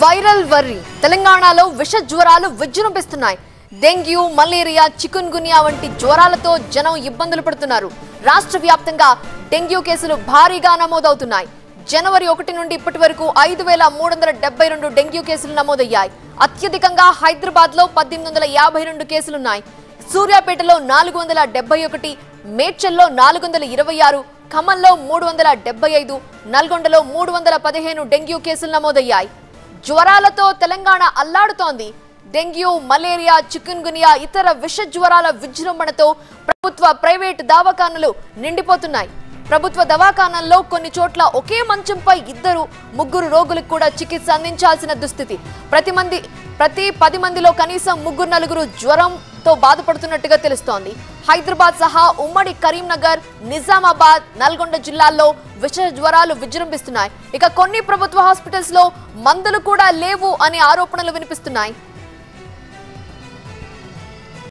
viral worry తెలంగాణలో విష జ్వరాలు విజృంభిస్తున్నాయి డెంగ్యూ మలేరియా చికున్ గునియా వంటి జ్వరాలతో జనం ఇబ్బందులు పడుతున్నారు రాష్ట్ర వ్యాప్తంగా డెంగ్యూ కేసులు భారీగా నమోదవుతున్నాయి జనవరి ఒకటి నుండి ఇప్పటి వరకు ఐదు వేల మూడు వందల డెబ్బై రెండు డెంగ్యూ కేసులు నమోదయ్యాయి అత్యధికంగా హైదరాబాద్ లో పద్దెనిమిది వందల యాభై రెండు కేసులున్నాయి సూర్యాపేటలో నాలుగు వందల డెబ్బై ఒకటి మేడ్చల్లో నాలుగు వందల ఇరవై ఆరు ఖమ్మంలో మూడు వందల డెబ్బై ఐదు నల్గొండలో మూడు వందల పదిహేను డెంగ్యూ కేసులు నమోదయ్యాయి జ్వరాలతో తెలంగాణ అల్లాడుతోంది డెంగ్యూ మలేరియా చికున్ గునియా ఇతర విష జ్వరాల విజృంభణతో ప్రభుత్వ ప్రైవేట్ దవాఖానలు నిండిపోతున్నాయి ప్రభుత్వ దవాఖానాల్లో కొన్ని చోట్ల ఒకే మంచంపై ఇద్దరు ముగ్గురు రోగులకు కూడా చికిత్స అందించాల్సిన దుస్థితి ప్రతి మంది ప్రతి పది మందిలో కనీసం ముగ్గురు నలుగురు జ్వరంతో బాధపడుతున్నట్టుగా తెలుస్తోంది హైదరాబాద్ సహా ఉమ్మడి కరీంనగర్ నిజామాబాద్ నల్గొండ జిల్లాల్లో విష జ్వరాలు విజృంభిస్తున్నాయి ఇక కొన్ని ప్రభుత్వ హాస్పిటల్స్ లో మందులు కూడా లేవు అనే ఆరోపణలు వినిపిస్తున్నాయి